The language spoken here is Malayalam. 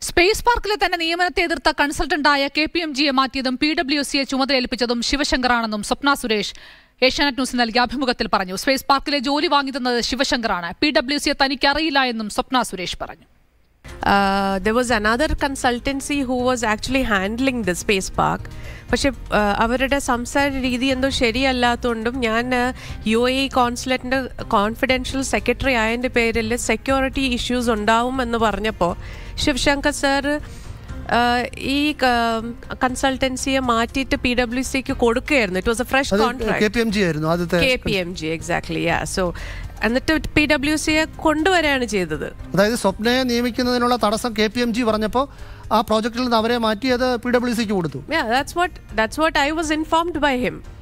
സ്പേസ് പാർക്കിലെ തന്നെ നിയമനത്തെ എതിർത്ത കൺസൾട്ടന്റായ കെ പി എം ജിയെ മാറ്റിയതും പി ഡബ്ല്യു സിയെ ചുമതലയേൽപ്പിച്ചതും ശിവശങ്കറാണെന്നും സ്വപ്ന സുരേഷ് ഏഷ്യാനെറ്റ് ന്യൂസിന് നൽകിയ അഭിമുഖത്തിൽ പറഞ്ഞു സ്പേസ് പാർക്കിലെ ജോലി വാങ്ങി തന്നത് ശിവശങ്കറാണ് പി ഡബ്ല്യു സിയെ തനിക്കറിയില്ല എന്നും സ്വപ്ന സുരേഷ് പറഞ്ഞു uh, there was another consultancy who was actually handling the space park പക്ഷെ uh, അവരുടെ സംസാര രീതി എന്തോ ശരിയല്ലാത്തതുകൊണ്ടും ഞാൻ യു എ കോൺസുലേറ്റിൻ്റെ കോൺഫിഡൻഷ്യൽ സെക്രട്ടറി ആയതിൻ്റെ പേരിൽ സെക്യൂരിറ്റി ഇഷ്യൂസ് ഉണ്ടാവും എന്ന് പറഞ്ഞപ്പോൾ ശിവശങ്കർ സാർ ഈ കൺസൾട്ടൻസിയെ മാറ്റിയിട്ട് പി ഡബ്ല്യു സിക്ക് കൊടുക്കുകയായിരുന്നു ഇറ്റ് വാസ് എ ഫ്രഷ് അത് contract K P M G ആയിരുന്നു ആദ്യത്തെ K P M G exactly yeah so എന്നിട്ട് പി ഡബ്ല്യു സിയെ കൊണ്ടുവരികയാണ് ചെയ്തത് അതായത് സ്വപ്നയെ നിയമിക്കുന്നതിനുള്ള തടസ്സം കെ പി എം ജി പറഞ്ഞപ്പോൾ ആ പ്രോജക്റ്റിൽ നിന്ന് അവരെ മാറ്റി അത് പി ഡബ്ല്യു സിക്ക് കൊടുത്തു Yeah, that's what that's what I was informed by him.